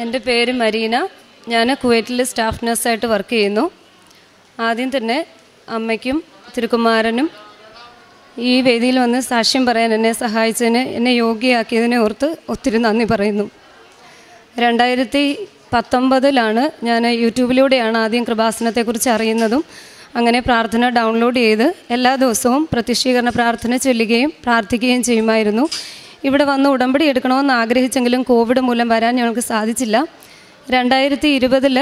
എൻ്റെ പേര് മരീന ഞാൻ കുവൈറ്റിൽ സ്റ്റാഫ് നഴ്സായിട്ട് വർക്ക് ചെയ്യുന്നു ആദ്യം തന്നെ അമ്മയ്ക്കും തിരുക്കുമാരനും ഈ വേദിയിൽ വന്ന് സാക്ഷ്യം പറയാൻ എന്നെ സഹായിച്ചതിന് എന്നെ യോഗ്യയാക്കിയതിനെ ഓർത്ത് ഒത്തിരി നന്ദി പറയുന്നു രണ്ടായിരത്തി പത്തൊമ്പതിലാണ് ഞാൻ യൂട്യൂബിലൂടെയാണ് ആദ്യം കൃപാസനത്തെക്കുറിച്ച് അറിയുന്നതും അങ്ങനെ പ്രാർത്ഥന ഡൗൺലോഡ് ചെയ്ത് എല്ലാ ദിവസവും പ്രത്യക്ഷീകരണ പ്രാർത്ഥന ചൊല്ലുകയും പ്രാർത്ഥിക്കുകയും ചെയ്യുമായിരുന്നു ഇവിടെ വന്ന് ഉടമ്പടി എടുക്കണമെന്ന് ആഗ്രഹിച്ചെങ്കിലും കോവിഡ് മൂലം വരാൻ ഞങ്ങൾക്ക് സാധിച്ചില്ല രണ്ടായിരത്തി ഇരുപതിൽ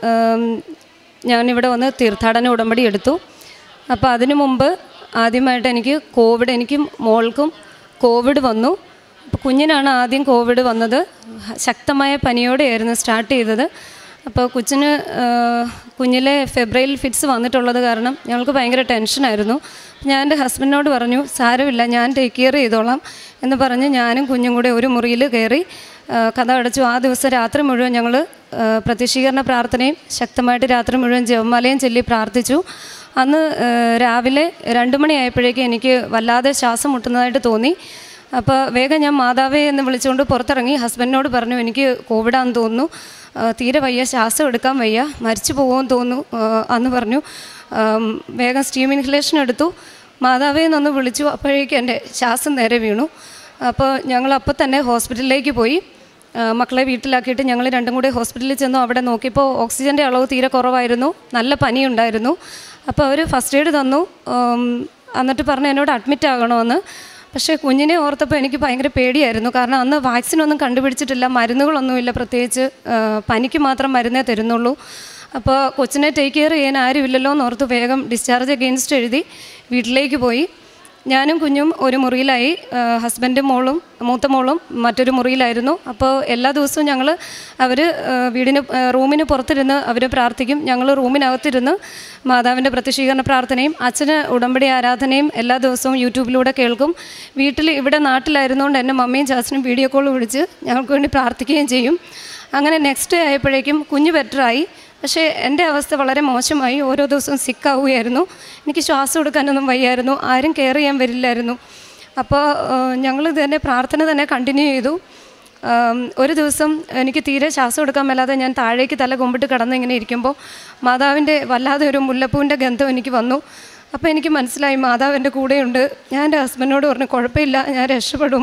ഞാനിവിടെ വന്ന് തീർത്ഥാടന ഉടമ്പടി എടുത്തു അപ്പോൾ അതിനു മുമ്പ് ആദ്യമായിട്ട് എനിക്ക് കോവിഡ് എനിക്കും മോൾക്കും കോവിഡ് വന്നു അപ്പോൾ കുഞ്ഞിനാണ് ആദ്യം കോവിഡ് വന്നത് ശക്തമായ പനിയോടെയായിരുന്നു സ്റ്റാർട്ട് ചെയ്തത് അപ്പോൾ കൊച്ചിന് ആ, കുഞ്ഞിലെ ഫെബ്രൈൽ ഫിറ്റ്സ് വന്നിട്ടുള്ളത് കാരണം ഞങ്ങൾക്ക് ഭയങ്കര ടെൻഷനായിരുന്നു ഞാൻ എൻ്റെ ഹസ്ബൻഡിനോട് പറഞ്ഞു സാരമില്ല ഞാൻ ടേക്ക് കെയർ ചെയ്തോളാം എന്ന് പറഞ്ഞ് ഞാനും കുഞ്ഞും കൂടെ ഒരു മുറിയിൽ കയറി ആ, കഥ അടച്ചു ആ ദിവസം രാത്രി മുഴുവൻ ഞങ്ങൾ പ്രത്യക്ഷീകരണ പ്രാർത്ഥനയും ശക്തമായിട്ട് രാത്രി മുഴുവൻ ജപമാലയും ചൊല്ലി പ്രാർത്ഥിച്ചു അന്ന് ആ, രാവിലെ രണ്ട് മണിയായപ്പോഴേക്കും എനിക്ക് വല്ലാതെ ശ്വാസം മുട്ടുന്നതായിട്ട് തോന്നി അപ്പോൾ വേഗം ഞാൻ മാതാവേ എന്ന് വിളിച്ചുകൊണ്ട് പുറത്തിറങ്ങി ഹസ്ബൻഡിനോട് പറഞ്ഞു എനിക്ക് കോവിഡാന്ന് തോന്നുന്നു ആ, തീരെ വയ്യ ശ്വാസം എടുക്കാൻ വയ്യ മരിച്ചു പോകുമെന്ന് തോന്നുന്നു ആ, അന്ന് പറഞ്ഞു ആം, വേഗം സ്റ്റീം ഇൻഹലേഷൻ എടുത്തു മാതാവേ എന്നൊന്ന് വിളിച്ചു അപ്പോഴേക്കും എൻ്റെ ശ്വാസം നേരെ വീണു അപ്പോൾ ഞങ്ങൾ അപ്പോൾ തന്നെ ഹോസ്പിറ്റലിലേക്ക് പോയി ആ, മക്കളെ വീട്ടിലാക്കിയിട്ട് ഞങ്ങൾ രണ്ടും കൂടി ഹോസ്പിറ്റലിൽ ചെന്നു അവിടെ നോക്കിയപ്പോൾ ഓക്സിജൻ്റെ അളവ് തീരെ കുറവായിരുന്നു നല്ല പനിയുണ്ടായിരുന്നു അപ്പോൾ അവർ ഫസ്റ്റ് എയ്ഡ് തന്നു ഉം, എന്നിട്ട് പറഞ്ഞു എന്നോട് അഡ്മിറ്റ് ആകണമെന്ന് പക്ഷേ കുഞ്ഞിനെ ഓർത്തപ്പോൾ എനിക്ക് ഭയങ്കര പേടിയായിരുന്നു കാരണം അന്ന് വാക്സിനൊന്നും കണ്ടുപിടിച്ചിട്ടില്ല മരുന്നുകളൊന്നുമില്ല പ്രത്യേകിച്ച് ആ, പനിക്ക് മാത്രം മരുന്നേ തരുന്നുള്ളൂ അപ്പോൾ കൊച്ചിനെ ടേക്ക് കെയർ ചെയ്യാൻ ആരുമില്ലല്ലോ എന്ന് ഓർത്ത് വേഗം ഡിസ്ചാർജ് അഗെയിൻസ്റ്റ് എഴുതി വീട്ടിലേക്ക് പോയി ഞാനും കുഞ്ഞും ഒരു മുറിയിലായി ആ, ഹസ്ബൻഡും മോളും മൂത്ത മോളും മറ്റൊരു മുറിയിലായിരുന്നു അപ്പോൾ എല്ലാ ദിവസവും ഞങ്ങൾ അവർ വീടിന് ആ, റൂമിന് പുറത്തിരുന്ന് അവർ പ്രാർത്ഥിക്കും ഞങ്ങൾ റൂമിനകത്തിരുന്ന് മാതാവിൻ്റെ പ്രത്യക്ഷീകരണ പ്രാർത്ഥനയും അച്ഛന് ഉടമ്പടി ആരാധനയും എല്ലാ ദിവസവും യൂട്യൂബിലൂടെ കേൾക്കും വീട്ടിൽ ഇവിടെ നാട്ടിലായിരുന്നുകൊണ്ട് എൻ്റെ മമ്മിയും ചാച്ചനും വീഡിയോ കോൾ വിളിച്ച് ഞങ്ങൾക്ക് വേണ്ടി പ്രാർത്ഥിക്കുകയും ചെയ്യും അങ്ങനെ നെക്സ്റ്റ് ഡേ ആയപ്പോഴേക്കും കുഞ്ഞ് ബെറ്ററായി പക്ഷേ എൻ്റെ അവസ്ഥ വളരെ മോശമായി ഓരോ ദിവസവും സിക്കാവുകയായിരുന്നു എനിക്ക് ശ്വാസം എടുക്കാനൊന്നും വയ്യായിരുന്നു ആരും കെയർ ചെയ്യാൻ വരില്ലായിരുന്നു അപ്പോൾ ഞങ്ങൾ തന്നെ പ്രാർത്ഥന തന്നെ കണ്ടിന്യൂ ചെയ്തു ആം, ഒരു ദിവസം എനിക്ക് തീരെ ശ്വാസം എടുക്കാൻ മേലാതെ ഞാൻ താഴേക്ക് തല കൊമ്പിട്ട് കിടന്ന് ഇങ്ങനെ ഇരിക്കുമ്പോൾ മാതാവിൻ്റെ വല്ലാതെ ഒരു മുല്ലപ്പൂവിൻ്റെ ഗന്ധം എനിക്ക് വന്നു അപ്പോൾ എനിക്ക് മനസ്സിലായി മാതാവ് എൻ്റെ കൂടെയുണ്ട് ഞാൻ എൻ്റെ ഹസ്ബൻഡിനോട് പറഞ്ഞു കുഴപ്പമില്ല ഞാൻ രക്ഷപ്പെടും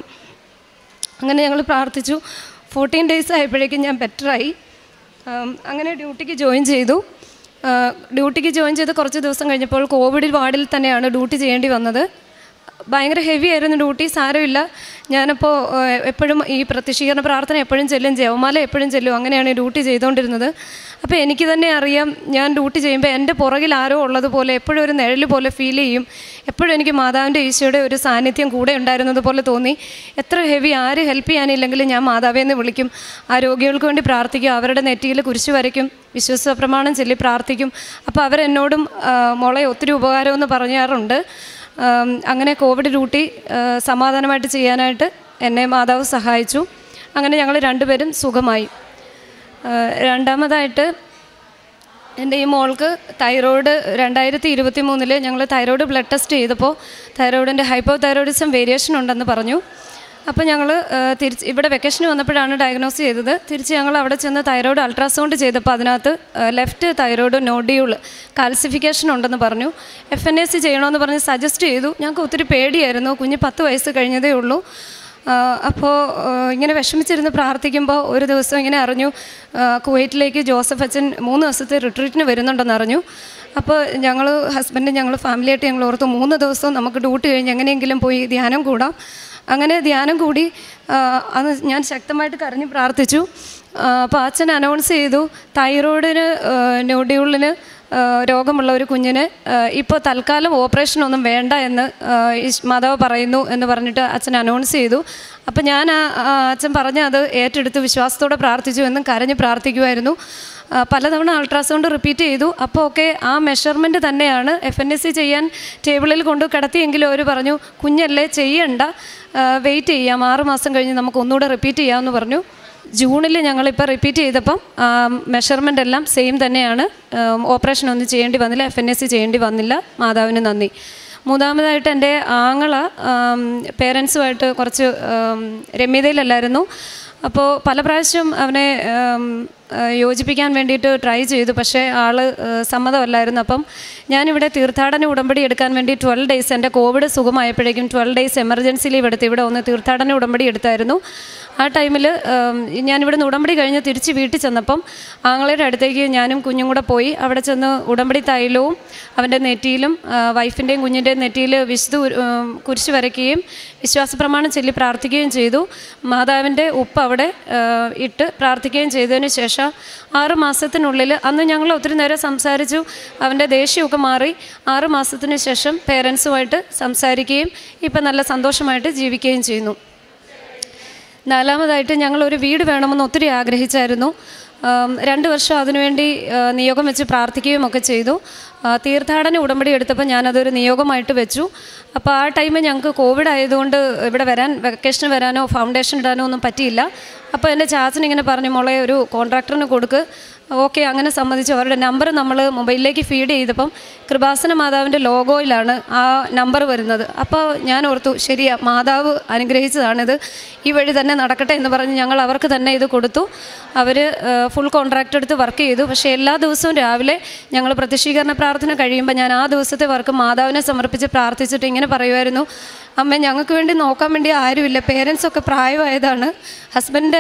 അങ്ങനെ ഞങ്ങൾ പ്രാർത്ഥിച്ചു ഫോർട്ടീൻ ഡേയ്സ് ആയപ്പോഴേക്കും ഞാൻ ബെറ്ററായി ആം, അങ്ങനെ ഡ്യൂട്ടിക്ക് ജോയിൻ ചെയ്തു ആ, ഡ്യൂട്ടിക്ക് ജോയിൻ ചെയ്ത് കുറച്ച് ദിവസം കഴിഞ്ഞപ്പോൾ കോവിഡ് വാർഡിൽ തന്നെയാണ് ഡ്യൂട്ടി ചെയ്യേണ്ടി വന്നത് ഭയങ്കര ഹെവി ആയിരുന്നു ഡ്യൂട്ടി സാരമില്ല ഞാനപ്പോൾ എപ്പോഴും ഈ പ്രത്യക്ഷീകരണ പ്രാർത്ഥന എപ്പോഴും ചെല്ലും ജവമാല എപ്പോഴും ചെല്ലും അങ്ങനെയാണ് ഈ ഡ്യൂട്ടി ചെയ്തുകൊണ്ടിരുന്നത് അപ്പോൾ എനിക്ക് തന്നെ അറിയാം ഞാൻ ഡ്യൂട്ടി ചെയ്യുമ്പോൾ എൻ്റെ പുറകിൽ ആരോ ഉള്ളതുപോലെ എപ്പോഴും ഒരു നിഴൽ പോലെ ഫീൽ ചെയ്യും എപ്പോഴും എനിക്ക് മാതാവിൻ്റെ ഈശോയുടെ ഒരു സാന്നിധ്യം കൂടെ ഉണ്ടായിരുന്നത് പോലെ തോന്നി എത്ര ഹെവി ആര് ഹെൽപ്പ് ചെയ്യാനില്ലെങ്കിലും ഞാൻ മാതാവേ എന്ന് വിളിക്കും ആ രോഗികൾക്ക് വേണ്ടി പ്രാർത്ഥിക്കും അവരുടെ നെറ്റിയിൽ കുരിശ് വരയ്ക്കും വിശ്വസ പ്രമാണം ചൊല്ലി പ്രാർത്ഥിക്കും അപ്പോൾ അവരെന്നോടും ആ, മോളെ ഒത്തിരി ഉപകാരമെന്ന് പറയാറുണ്ട് ആം, അങ്ങനെ കോവിഡ് ഡ്യൂട്ടി ആ, സമാധാനമായിട്ട് ചെയ്യാനായിട്ട് എന്നെ മാതാവ് സഹായിച്ചു അങ്ങനെ ഞങ്ങൾ രണ്ടുപേരും സുഖമായി ആ, രണ്ടാമതായിട്ട് എൻ്റെ ഈ മോൾക്ക് തൈറോയ്ഡ് രണ്ടായിരത്തി ഇരുപത്തി മൂന്നിൽ ഞങ്ങൾ തൈറോയ്ഡ് ബ്ലഡ് ടെസ്റ്റ് ചെയ്തപ്പോൾ തൈറോയിഡിൻ്റെ ഹൈപ്പോ തൈറോയിഡിസം വേരിയേഷൻ ഉണ്ടെന്ന് പറഞ്ഞു അപ്പോൾ ഞങ്ങൾ തിരിച്ച് ഇവിടെ വെക്കേഷന് വന്നപ്പോഴാണ് ഡയഗ്നോസ് ചെയ്തത് തിരിച്ച് ഞങ്ങൾ അവിടെ ചെന്ന് തൈറോയ്ഡ് അൾട്രാസൗണ്ട് ചെയ്തപ്പോൾ അതിനകത്ത് ലെഫ്റ്റ് തൈറോയ്ഡ് നോഡ്യൂൾ കാൽസിഫിക്കേഷൻ ഉണ്ടെന്ന് പറഞ്ഞു എഫ് എൻ എ സി ചെയ്യണമെന്ന് പറഞ്ഞ് സജസ്റ്റ് ചെയ്തു ഞങ്ങൾക്ക് ഒത്തിരി പേടിയായിരുന്നു കുഞ്ഞ് പത്ത് വയസ്സ് കഴിഞ്ഞതേ ഉള്ളൂ അപ്പോൾ ഇങ്ങനെ വിഷമിച്ചിരുന്ന് പ്രാർത്ഥിക്കുമ്പോൾ ഒരു ദിവസം ഇങ്ങനെ അറിഞ്ഞു ആ, കുവൈറ്റിലേക്ക് ജോസഫ് അച്ഛൻ മൂന്ന് ദിവസത്തെ റിട്രീറ്റിന് വരുന്നുണ്ടെന്ന് അറിഞ്ഞു അപ്പോൾ ഞങ്ങൾ ഹസ്ബൻഡ് ഞങ്ങൾ ഫാമിലിയായിട്ട് ഞങ്ങൾ ഓർത്തു മൂന്ന് ദിവസം നമുക്ക് ഡ്യൂട്ടി കഴിഞ്ഞ് എങ്ങനെയെങ്കിലും പോയി ധ്യാനം കൂടാം അങ്ങനെ ധ്യാനം കൂടി ആ, അന്ന് ഞാൻ ശക്തമായിട്ട് കരഞ്ഞ് പ്രാർത്ഥിച്ചു ആ, അപ്പോൾ അച്ഛൻ അനൗൺസ് ചെയ്തു തൈറോയിഡിന് നോഡ്യൂളിന് ആ, രോഗമുള്ള ഒരു കുഞ്ഞിന് ഇപ്പോൾ തൽക്കാലം ഓപ്പറേഷനൊന്നും വേണ്ട എന്ന് ആ, ഈശ്- മാതാവ് പറയുന്നു എന്ന് പറഞ്ഞിട്ട് അച്ഛൻ അനൗൺസ് ചെയ്തു അപ്പം ഞാൻ ആ ആ അച്ഛൻ പറഞ്ഞ അത് ഏറ്റെടുത്ത് വിശ്വാസത്തോടെ പ്രാർത്ഥിച്ചു എന്നും കരഞ്ഞ് പ്രാർത്ഥിക്കുമായിരുന്നു ആ, പലതവണ അൾട്രാസൗണ്ട് റിപ്പീറ്റ് ചെയ്തു അപ്പോൾ ഒക്കെ ആ മെഷർമെൻറ്റ് തന്നെയാണ് എഫ് എൻ എസ് സി ചെയ്യാൻ ടേബിളിൽ കൊണ്ട് കിടത്തിയെങ്കിലും അവർ പറഞ്ഞു കുഞ്ഞല്ലേ ചെയ്യണ്ട വെയിറ്റ് ചെയ്യാം ആറ് മാസം കഴിഞ്ഞ് നമുക്ക് ഒന്നുകൂടെ റിപ്പീറ്റ് ചെയ്യാമെന്ന് പറഞ്ഞു ജൂണിൽ ഞങ്ങളിപ്പോൾ റിപ്പീറ്റ് ചെയ്തപ്പം മെഷർമെൻ്റ് എല്ലാം സെയിം തന്നെയാണ് ഓപ്പറേഷൻ ഒന്നും ചെയ്യേണ്ടി വന്നില്ല എഫ് എൻ എസ് സി ചെയ്യേണ്ടി വന്നില്ല മാതാവിന് നന്ദി മൂന്നാമതായിട്ട് എൻ്റെ ആങ്ങള പേരൻസുമായിട്ട് കുറച്ച് ആം, രമ്യതയിലല്ലായിരുന്നു അപ്പോൾ പല പ്രാവശ്യം അവനെ ഉം, ആ, യോജിപ്പിക്കാൻ വേണ്ടിയിട്ട് ട്രൈ ചെയ്തു പക്ഷേ ആൾ സമ്മതമല്ലായിരുന്നു അപ്പം ഞാനിവിടെ തീർത്ഥാടന ഉടമ്പടി എടുക്കാൻ വേണ്ടി ട്വൽവ് ഡേയ്സ് എൻ്റെ കോവിഡ് സുഖമായപ്പോഴേക്കും ട്വൽവ് ഡേയ്സ് എമർജൻസി ലീവ് എടുത്ത് ഇവിടെ ഒന്ന് തീർത്ഥാടന ഉടമ്പടി എടുത്തായിരുന്നു ആ ടൈമിൽ ഞാനിവിടെ നിന്ന് ഉടമ്പടി കഴിഞ്ഞ് തിരിച്ച് വീട്ടിൽ ചെന്നപ്പം ആങ്ങളുടെ അടുത്തേക്ക് ഞാനും കുഞ്ഞും കൂടെ പോയി അവിടെ ചെന്ന് ഉടമ്പടി തൈലവും അവൻ്റെ നെറ്റിയിലും ആ, വൈഫിൻ്റെയും കുഞ്ഞിൻ്റെയും നെറ്റിയിൽ വിശുദ്ധ ഉരു- ഉം, കുരിശ് വരയ്ക്കുകയും വിശ്വാസ പ്രമാണം ചൊല്ലി പ്രാർത്ഥിക്കുകയും ചെയ്തു മാതാവിൻ്റെ ഉപ്പ് അവിടെ ആ, ഇട്ട് പ്രാർത്ഥിക്കുകയും ചെയ്തതിന് ശേഷം ആറ് മാസത്തിനുള്ളിൽ അന്ന് ഞങ്ങൾ ഒത്തിരി നേരം സംസാരിച്ചു അവൻ്റെ ദേഷ്യമൊക്കെ മാറി ആറ് മാസത്തിന് ശേഷം പേരൻസുമായിട്ട് സംസാരിക്കുകയും ഇപ്പം നല്ല സന്തോഷമായിട്ട് ജീവിക്കുകയും ചെയ്യുന്നു നാലാമതായിട്ട് ഞങ്ങൾ ഒരു വീട് വേണമെന്ന് ഒത്തിരി ആഗ്രഹിച്ചായിരുന്നു ആം, രണ്ട് വർഷം അതിനുവേണ്ടി ആ, നിയോഗം വെച്ച് പ്രാർത്ഥിക്കുകയും ഒക്കെ ചെയ്തു ആ, തീർത്ഥാടന ഉടമ്പടി എടുത്തപ്പോൾ ഞാനതൊരു നിയോഗമായിട്ട് വെച്ചു അപ്പോൾ ആ ടൈമിൽ ഞങ്ങൾക്ക് കോവിഡ് ആയതുകൊണ്ട് ഇവിടെ വരാൻ വെക്കേഷന് വരാനോ ഫൗണ്ടേഷൻ ഇടാനോ ഒന്നും പറ്റിയില്ല അപ്പോൾ എൻ്റെ ചാച്ചൻ ഇങ്ങനെ പറഞ്ഞു മോളെ ഒരു കോൺട്രാക്ടറിന് കൊടുക്ക് ഓക്കെ അങ്ങനെ സമ്മതിച്ചു അവരുടെ നമ്പർ നമ്മൾ മൊബൈലിലേക്ക് ഫീഡ് ചെയ്തപ്പം കൃപാസന മാതാവിൻ്റെ ലോഗോയിലാണ് ആ നമ്പർ വരുന്നത് അപ്പോൾ ഞാൻ ഓർത്തു ശരിയാ മാതാവ് അനുഗ്രഹിച്ചതാണിത് ഈ വഴി തന്നെ നടക്കട്ടെ എന്ന് പറഞ്ഞ് ഞങ്ങൾ അവർക്ക് തന്നെ ഇത് കൊടുത്തു അവർ ഫുൾ കോൺട്രാക്റ്റ് എടുത്ത് വർക്ക് ചെയ്തു പക്ഷേ എല്ലാ ദിവസവും രാവിലെ ഞങ്ങൾ പ്രതിഷ്ഠീകരണ പ്രാർത്ഥന കഴിയുമ്പോൾ ഞാൻ ആ ദിവസത്തെ വർക്ക് മാതാവിനെ സമർപ്പിച്ച് പ്രാർത്ഥിച്ചിട്ട് ഇങ്ങനെ പറയുമായിരുന്നു അമ്മ ഞങ്ങൾക്ക് വേണ്ടി നോക്കാൻ വേണ്ടി ആരുമില്ല പേരൻസൊക്കെ പ്രായമായതാണ് ഹസ്ബൻഡിൻ്റെ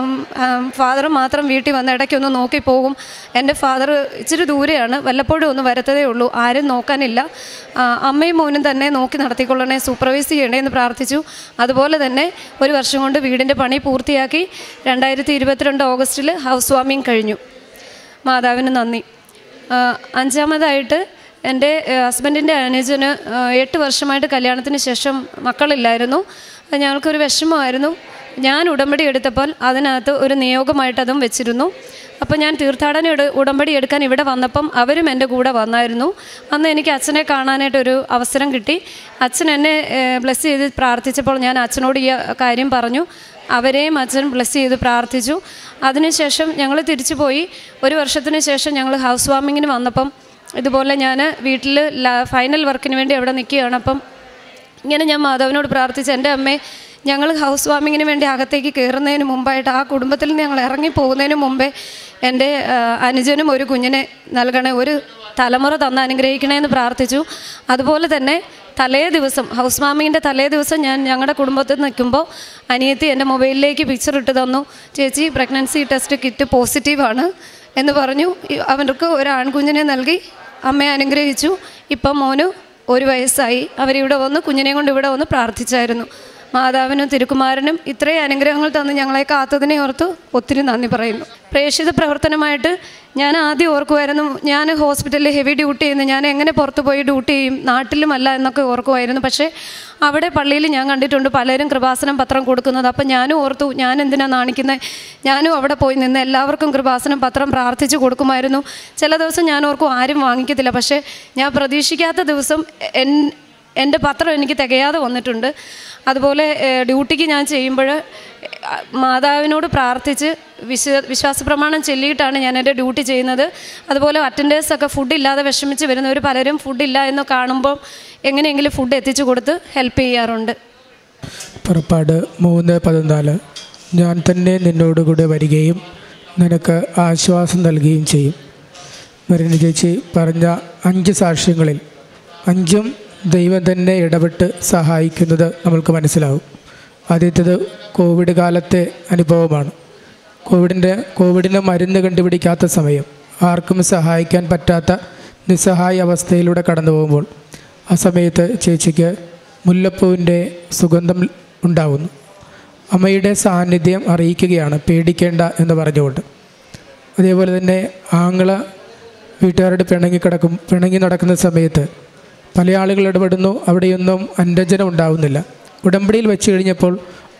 ഫാദർ മാത്രം വീട്ടിൽ വന്ന് ഇടയ്ക്കൊന്ന് നോക്കി പോകും എൻ്റെ ഫാദർ ഇച്ചിരി ദൂരെയാണ് വല്ലപ്പോഴും ഒന്ന് വരത്തതേ ഉള്ളൂ ആരും നോക്കാനില്ല ആ, അമ്മയും മോനും തന്നെ നോക്കി നടത്തിക്കൊള്ളണേ സൂപ്പർവൈസ് ചെയ്യണേ എന്ന് പ്രാർത്ഥിച്ചു അതുപോലെ തന്നെ ഒരു വർഷം കൊണ്ട് വീടിൻ്റെ പണി പൂർത്തിയാക്കി രണ്ടായിരത്തി ഇരുപത്തിരണ്ട് ഓഗസ്റ്റിൽ ഹൗസ് വാമിങ് കഴിഞ്ഞു മാതാവിന് നന്ദി ആ, അഞ്ചാമതായിട്ട് എൻ്റെ ഹസ്ബൻഡിൻ്റെ അനുജന് ആ, എട്ട് വർഷമായിട്ട് കല്യാണത്തിന് ശേഷം മക്കളില്ലായിരുന്നു അത് ഞങ്ങൾക്കൊരു വിഷമമായിരുന്നു ഞാൻ ഉടമ്പടി എടുത്തപ്പോൾ അതിനകത്ത് ഒരു നിയോഗമായിട്ട് അതും വെച്ചിരുന്നു അപ്പോൾ ഞാൻ തീർത്ഥാടന എടു- ഉടമ്പടി എടുക്കാൻ ഇവിടെ വന്നപ്പം അവരും എൻ്റെ കൂടെ വന്നായിരുന്നു അന്ന് എനിക്ക് അച്ഛനെ കാണാനായിട്ടൊരു അവസരം കിട്ടി അച്ഛൻ എന്നെ ബ്ലെസ് ചെയ്ത് പ്രാർത്ഥിച്ചപ്പോൾ ഞാൻ അച്ഛനോട് ഈ കാര്യം പറഞ്ഞു അവരെയും അച്ഛൻ ബ്ലെസ് ചെയ്ത് പ്രാർത്ഥിച്ചു അതിനുശേഷം ഞങ്ങൾ തിരിച്ചു പോയി ഒരു വർഷത്തിന് ശേഷം ഞങ്ങൾ ഹൗസ് വാമിങ്ങിന് വന്നപ്പം ഇതുപോലെ ഞാൻ വീട്ടിൽ ഫൈനൽ വർക്കിന് വേണ്ടി അവിടെ നിൽക്കുകയാണ് അപ്പം ഇങ്ങനെ ഞാൻ മാധവനോട് പ്രാർത്ഥിച്ചു എൻ്റെ അമ്മേ ഞങ്ങൾ ഹൗസ് വാമിങ്ങിന് വേണ്ടി അകത്തേക്ക് കയറുന്നതിന് മുമ്പായിട്ട് ആ കുടുംബത്തിൽ നിന്ന് ഞങ്ങൾ ഇറങ്ങി പോകുന്നതിന് മുമ്പേ എൻ്റെ ആ, അനുജനും ഒരു കുഞ്ഞിനെ നൽകണേ ഒരു തലമുറ തന്ന് അനുഗ്രഹിക്കണേ എന്ന് പ്രാർത്ഥിച്ചു അതുപോലെ തന്നെ തലേ ദിവസം ഹൗസ് വാമിങ്ങിൻ്റെ തലേ ദിവസം ഞാൻ ഞങ്ങളുടെ കുടുംബത്തിൽ നിൽക്കുമ്പോൾ അനിയത്തി എൻ്റെ മൊബൈലിലേക്ക് പിക്ചർ ഇട്ട് തന്നു ചേച്ചി പ്രഗ്നൻസി ടെസ്റ്റ് കിറ്റ് പോസിറ്റീവാണ് എന്ന് പറഞ്ഞു ഈ- അവർക്ക് ഒരു ആൺകുഞ്ഞിനെ നൽകി അമ്മയെ അനുഗ്രഹിച്ചു ഇപ്പം മോന് ഒരു വയസ്സായി അവരിവിടെ വന്ന് കുഞ്ഞിനെ കൊണ്ട് ഇവിടെ വന്ന് പ്രാർത്ഥിച്ചായിരുന്നു മാതാവിനും തിരുക്കുമാരനും ഇത്രയും അനുഗ്രഹങ്ങൾ തന്ന് ഞങ്ങളെ കാത്തതിനെ ഓർത്ത് ഒത്തിരി നന്ദി പറയുന്നു പ്രേക്ഷിത പ്രവർത്തനമായിട്ട് ഞാൻ ആദ്യം ഓർക്കുമായിരുന്നു ഞാൻ ഹോസ്പിറ്റലിൽ ഹെവി ഡ്യൂട്ടി ചെയ്യുന്നു ഞാൻ എങ്ങനെ പുറത്ത് പോയി ഡ്യൂട്ടി ചെയ്യും നാട്ടിലുമല്ല എന്നൊക്കെ ഓർക്കുമായിരുന്നു പക്ഷേ അവിടെ പള്ളിയിൽ ഞാൻ കണ്ടിട്ടുണ്ട് പലരും കൃപാസനം പത്രം കൊടുക്കുന്നത് അപ്പം ഞാനും ഓർത്തു ഞാൻ എന്തിനാണ് നാണിക്കുന്നത് ഞാനും അവിടെ പോയി നിന്ന് എല്ലാവർക്കും കൃപാസനം പത്രം പ്രാർത്ഥിച്ച് കൊടുക്കുമായിരുന്നു ചില ദിവസം ഞാൻ ഓർക്കും ആരും വാങ്ങിക്കത്തില്ല പക്ഷേ ഞാൻ പ്രതീക്ഷിക്കാത്ത ദിവസം എൻ എൻ്റെ പത്രം എനിക്ക് തികയാതെ വന്നിട്ടുണ്ട് അതുപോലെ ഏഹ്, ഡ്യൂട്ടിക്ക് ഞാൻ ചെയ്യുമ്പോൾ മാതാവിനോട് പ്രാർത്ഥിച്ച് വിശ്വ വിശ്വാസ പ്രമാണം ചൊല്ലിയിട്ടാണ് ഞാൻ എൻ്റെ ഡ്യൂട്ടി ചെയ്യുന്നത് അതുപോലെ അറ്റൻഡേഴ്സൊക്കെ ഫുഡില്ലാതെ വിഷമിച്ച് വരുന്നവർ പലരും ഫുഡില്ല എന്ന് കാണുമ്പോൾ എങ്ങനെയെങ്കിലും ഫുഡ് എത്തിച്ചു കൊടുത്ത് ഹെൽപ്പ് ചെയ്യാറുണ്ട് പുറപ്പാട് മൂന്ന് പതിനാല് ഞാൻ തന്നെ നിന്നോടുകൂടെ വരികയും നിനക്ക് ആശ്വാസം നൽകുകയും ചെയ്യും മരിന ചേച്ചി പറഞ്ഞ അഞ്ച് സാക്ഷ്യങ്ങളിൽ അഞ്ചും ദൈവം തന്നെ ഇടപെട്ട് സഹായിക്കുന്നത് നമ്മൾക്ക് മനസ്സിലാവും ആദ്യത്തേത് കോവിഡ് കാലത്തെ അനുഭവമാണ് കോവിഡിൻ്റെ കോവിഡിന് മരുന്ന് കണ്ടുപിടിക്കാത്ത സമയം ആർക്കും സഹായിക്കാൻ പറ്റാത്ത നിസ്സഹായ അവസ്ഥയിലൂടെ കടന്നു പോകുമ്പോൾ ആ സമയത്ത് ചേച്ചിക്ക് മുല്ലപ്പൂവിൻ്റെ സുഗന്ധം ഉണ്ടാവുന്നു അമ്മയുടെ സാന്നിധ്യം അറിയിക്കുകയാണ് പേടിക്കേണ്ട എന്ന് പറഞ്ഞുകൊണ്ട് അതേപോലെ തന്നെ ആങ്ങള വീട്ടുകാരോട് പിണങ്ങി കിടക്കും പിണങ്ങി നടക്കുന്ന സമയത്ത് പല ആളുകൾ ഇടപെടുന്നു അവിടെയൊന്നും അന്രജനം ഉണ്ടാവുന്നില്ല ഉടമ്പടിയിൽ വെച്ച് കഴിഞ്ഞപ്പോൾ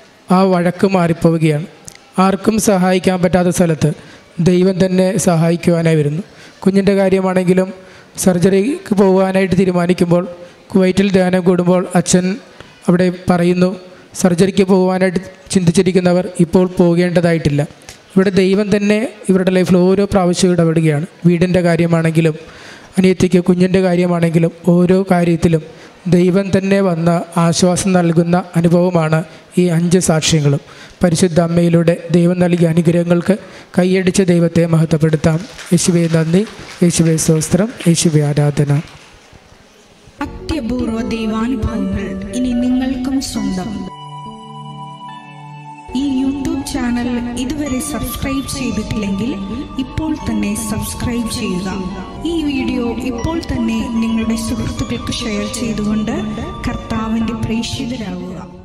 ആ വഴക്ക് മാറിപ്പോവുകയാണ് ആർക്കും സഹായിക്കാൻ പറ്റാത്ത സ്ഥലത്ത് ദൈവം തന്നെ സഹായിക്കുവാനായി വരുന്നു കുഞ്ഞിൻ്റെ കാര്യമാണെങ്കിലും സർജറിക്ക് പോകാനായിട്ട് തീരുമാനിക്കുമ്പോൾ കുവൈറ്റിൽ ധ്യാനം കൂടുമ്പോൾ അച്ഛൻ അവിടെ പറയുന്നു സർജറിക്ക് പോകുവാനായിട്ട് ചിന്തിച്ചിരിക്കുന്നവർ ഇപ്പോൾ പോകേണ്ടതായിട്ടില്ല ഇവിടെ ദൈവം തന്നെ ഇവരുടെ ലൈഫിൽ ഓരോ പ്രാവശ്യവും ഇടപെടുകയാണ് വീടിൻ്റെ കാര്യമാണെങ്കിലും അനിയത്തിക്ക് കുഞ്ഞിൻ്റെ കാര്യമാണെങ്കിലും ഓരോ കാര്യത്തിലും ദൈവം തന്നെ വന്ന് ആശ്വാസം നൽകുന്ന അനുഭവമാണ് ഈ അഞ്ച് സാക്ഷ്യങ്ങളും പരിശുദ്ധ അമ്മയിലൂടെ ദൈവം നൽകിയ അനുഗ്രഹങ്ങൾക്ക് കൈയടിച്ച് ദൈവത്തെ മഹത്വപ്പെടുത്താം യേശുവെ നന്ദി യേശുവെ സ്വസ്ത്രം യേശുവെ ആരാധന അത്യപൂർവ ദൈവാനുഭവങ്ങൾ ഇനി നിങ്ങൾക്കും സ്വന്തം ഈ യൂട്യൂബ് ചാനൽ ഇതുവരെ സബ്സ്ക്രൈബ് ചെയ്തിട്ടില്ലെങ്കിൽ ഇപ്പോൾ തന്നെ സബ്സ്ക്രൈബ് ചെയ്യുക ഈ വീഡിയോ ഇപ്പോൾ തന്നെ നിങ്ങളുടെ സുഹൃത്തുക്കൾക്ക് ഷെയർ ചെയ്തുകൊണ്ട് കർത്താവിൻ്റെ പ്രേക്ഷിതരാകുക